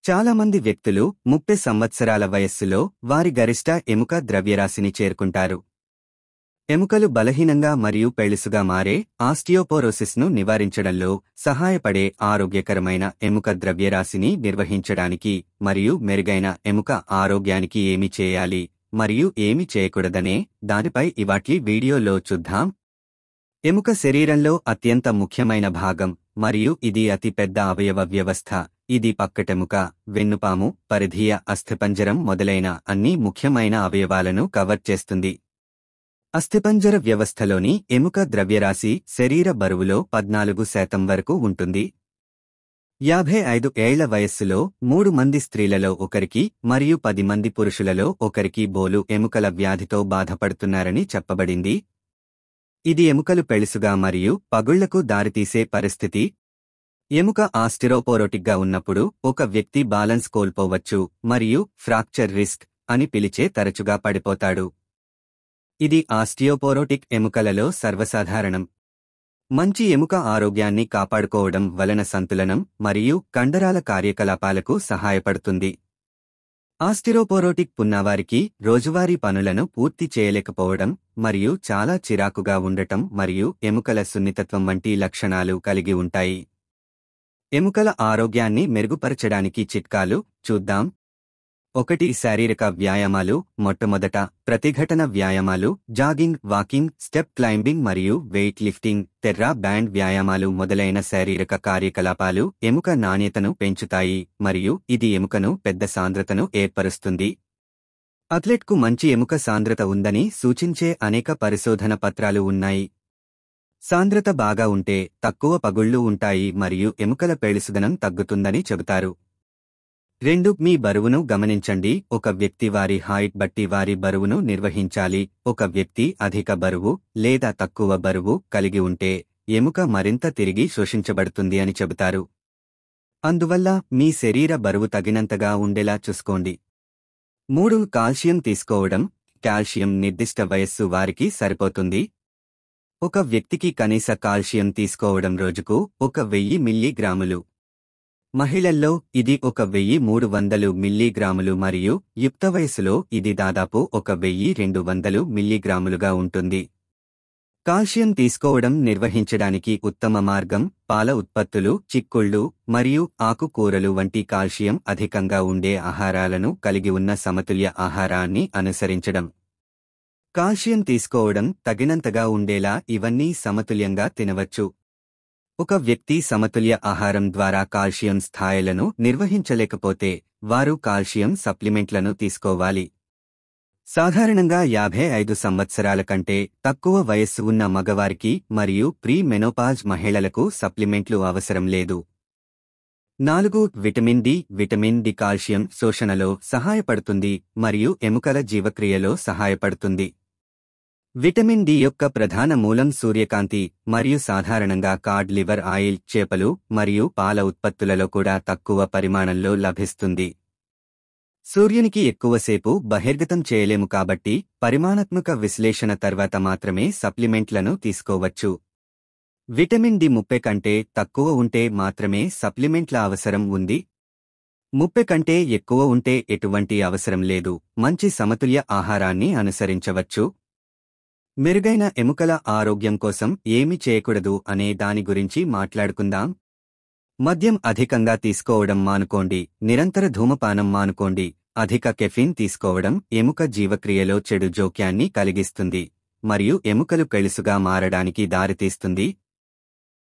చాలామంది వ్యక్తులు ముప్పై సంవత్సరాల వయస్సులో వారి గరిష్ట ఎముక ద్రవ్యరాశిని చేరుకుంటారు ఎముకలు బలహీనంగా మరియు పెళుసుగా మారే ఆస్టియోపోరోసిస్ను నివారించడంలో సహాయపడే ఆరోగ్యకరమైన ఎముక ద్రవ్యరాశిని నిర్వహించడానికి మరియు మెరుగైన ఎముక ఆరోగ్యానికి ఏమి చేయాలి మరియు ఏమి చేయకూడదనే దానిపై ఇవాటి వీడియోలో చూద్దాం ఎముక శరీరంలో అత్యంత ముఖ్యమైన భాగం మరియు ఇది అతి పెద్ద అవయవ వ్యవస్థ ఇది పక్కటెముక వెన్నుపాము పరిధీయ అస్థిపంజరం మొదలైన అన్ని ముఖ్యమైన అవయవాలను కవర్ చేస్తుంది అస్థిపంజర వ్యవస్థలోని ఎముక ద్రవ్యరాశి శరీర బరువులో పద్నాలుగు శాతం వరకు ఉంటుంది యాభై ఐదు ఏళ్ల వయస్సులో మూడు మంది స్త్రీలలో ఒకరికి మరియు పది మంది పురుషులలో ఒకరికి బోలు ఎముకల వ్యాధితో బాధపడుతున్నారని చెప్పబడింది ఇది ఎముకలు పెళుసుగా మరియు పగుళ్లకు దారితీసే పరిస్థితి ఎముక ఆస్టిరోపోరోటిక్గా ఉన్నప్పుడు ఒక వ్యక్తి బాలన్స్ కోల్పోవచ్చు మరియు ఫ్రాక్చర్ రిస్క్ అని పిలిచే తరచుగా పడిపోతాడు ఇది ఆస్టియోపోరోటిక్ ఎముకలలో సర్వసాధారణం మంచి ఎముక ఆరోగ్యాన్ని కాపాడుకోవడం వలన సంతులనం మరియు కండరాల కార్యకలాపాలకు సహాయపడుతుంది ఆస్టిరోపోరోటిక్ ఉన్నవారికి రోజువారీ పనులను పూర్తి చేయలేకపోవడం మరియు చాలా చిరాకుగా ఉండటం మరియు ఎముకల సున్నితత్వం వంటి లక్షణాలు కలిగి ఉంటాయి ఎముకల ఆరోగ్యాన్ని మెరుగుపరచడానికి చిట్కాలు చూద్దాం ఒకటి శారీరక వ్యాయామాలు మొట్టమొదట ప్రతిఘటన వ్యాయామాలు జాగింగ్ వాకింగ్ స్టెప్ క్లైంబింగ్ మరియు వెయిట్ లిఫ్టింగ్ తెర్రా బ్యాండ్ వ్యాయామాలు మొదలైన శారీరక కార్యకలాపాలు ఎముక నాణ్యతను పెంచుతాయి మరియు ఇది ఎముకను పెద్ద సాంద్రతను ఏర్పరుస్తుంది అథ్లెట్కు మంచి ఎముక సాంద్రత ఉందని సూచించే అనేక పరిశోధన పత్రాలు ఉన్నాయి సాంద్రత బాగా ఉంటే తక్కువ పగుళ్లు ఉంటాయి మరియు ఎముకల పెళుసుదనం తగ్గుతుందని చెబుతారు రెండు మీ బరువును గమనించండి ఒక వ్యక్తి వారి హైట్ బట్టి వారి బరువును నిర్వహించాలి ఒక వ్యక్తి అధిక బరువు లేదా తక్కువ బరువు కలిగి ఉంటే ఎముక మరింత తిరిగి శోషించబడుతుంది అని చెబుతారు అందువల్ల మీ శరీర బరువు తగినంతగా ఉండేలా చూసుకోండి మూడు కాల్షియం తీసుకోవడం కాల్షియం నిర్దిష్ట వయస్సు వారికి సరిపోతుంది ఒక వ్యక్తికి కనీస కాల్షియం తీసుకోవడం రోజుకు ఒక వెయ్యి మిల్లీగ్రాములు మహిళల్లో ఇది ఒక వెయ్యి మూడు వందలు మిల్లీగ్రాములు మరియు యుక్త వయసులో ఇది దాదాపు ఒక వెయ్యి రెండు వందలు మిల్లీగ్రాములుగా ఉంటుంది కాల్షియం తీసుకోవడం నిర్వహించడానికి ఉత్తమ మార్గం పాల ఉత్పత్తులు చిక్కుళ్ళు మరియు ఆకుకూరలు వంటి కాల్షియం అధికంగా ఉండే ఆహారాలను కలిగి ఉన్న సమతుల్య ఆహారాన్ని అనుసరించడం కాల్షియం తీసుకోవడం తగినంతగా ఉండేలా ఇవన్నీ సమతుల్యంగా తినవచ్చు ఒక వ్యక్తి సమతుల్య ఆహారం ద్వారా కాల్షియం స్థాయిలను నిర్వహించలేకపోతే వారు కాల్షియం సప్లిమెంట్లను తీసుకోవాలి సాధారణంగా యాభై ఐదు సంవత్సరాల కంటే తక్కువ వయస్సు ఉన్న మగవారికి మరియు ప్రీ మెనోపాజ్ మహిళలకు సప్లిమెంట్లు అవసరం లేదు నాలుగు vitamin D vitamin D calcium శోషణలో సహాయపడుతుంది మరియు ఎముకల జీవక్రియలో సహాయపడుతుంది విటమిన్ డి యొక్క ప్రధాన మూలం సూర్యకాంతి మరియు సాధారణంగా కాడ్ లివర్ ఆయిల్ చేపలు మరియు పాల ఉత్పత్తులలో కూడా తక్కువ పరిమాణంలో లభిస్తుంది సూర్యునికి ఎక్కువసేపు బహిర్గతం చేయలేము కాబట్టి పరిమాణాత్మక విశ్లేషణ తర్వాత మాత్రమే సప్లిమెంట్లను తీసుకోవచ్చు విటమిన్ డి ముప్పై కంటే తక్కువ ఉంటే మాత్రమే సప్లిమెంట్ల అవసరం ఉంది ముప్పై కంటే ఎక్కువ ఉంటే ఎటువంటి అవసరం లేదు మంచి సమతుల్య ఆహారాన్ని అనుసరించవచ్చు మెరుగైన ఎముకల ఆరోగ్యం కోసం ఏమి చేయకూడదు అనే దాని గురించి మాట్లాడుకుందాం మద్యం అధికంగా తీసుకోవడం మానుకోండి నిరంతర ధూమపానం మానుకోండి అధిక కెఫిన్ తీసుకోవడం ఎముక జీవక్రియలో చెడు జోక్యాన్ని కలిగిస్తుంది మరియు ఎముకలు పెళుసుగా మారడానికి దారితీస్తుంది